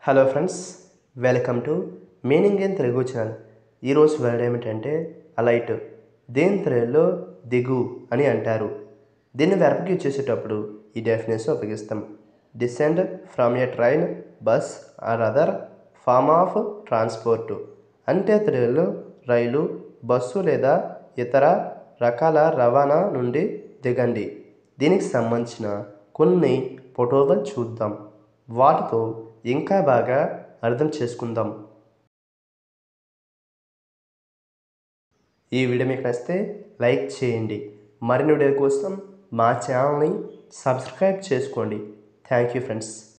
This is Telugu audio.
hello friends welcome to meaning in Telugu channel ఈరోజు వర్డ్ ఏమిటంటే అలైట్ దేని తెలుగులో దిగు అని అంటారు దీన్ని వెరపకి యూజ్ చేసేటప్పుడు ఈ డెఫినేషన్ ఉపయోగిస్తాం descend from a train bus or other form of transport అంటే తెలుగులో రైలు బస్సు లేదా ఇతర రకాల రవాణా నుండి దిగండి దీనికి సంబంధించిన కొన్ని ఫోటోలు చూద్దాం వాటితో ఇంకా బాగా అర్థం చేసుకుందాం ఈ వీడియో మీకు నచ్చితే లైక్ చేయండి మరిన్ని వీడియో కోసం మా ఛానల్ని సబ్స్క్రైబ్ చేసుకోండి థ్యాంక్ యూ ఫ్రెండ్స్